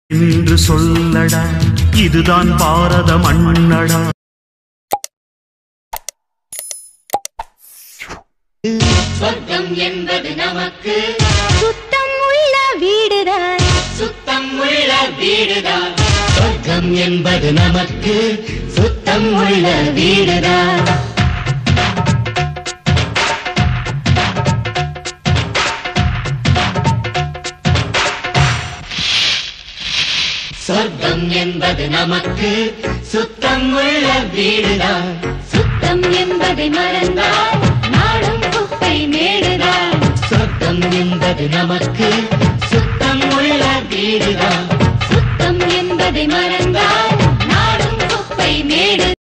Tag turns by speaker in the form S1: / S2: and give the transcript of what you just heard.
S1: என்று சொல்லடா இதுதான் பாரத மண்ணடா
S2: சொர்க்கம் என்பது நமக்கு
S3: சுத்தம் உள்ள வீடுதான்
S2: சுத்தம் உள்ள வீடுதான் சொர்க்கம் என்பது நமக்கு சுத்தம் உள்ள வீடுதான் சொர்க்கம் என்பது நமக்கு சுத்தம் உள்ள வீடுதான்
S3: சுத்தம் என்பதை மறந்தால் நாடும் குப்பை மேடுதான்
S2: சொர்க்கம் என்பது நமக்கு சுத்தம் உள்ள வீடுதான்
S3: சுத்தம் என்பதை மறந்தால் நாடும் குப்பை மேடு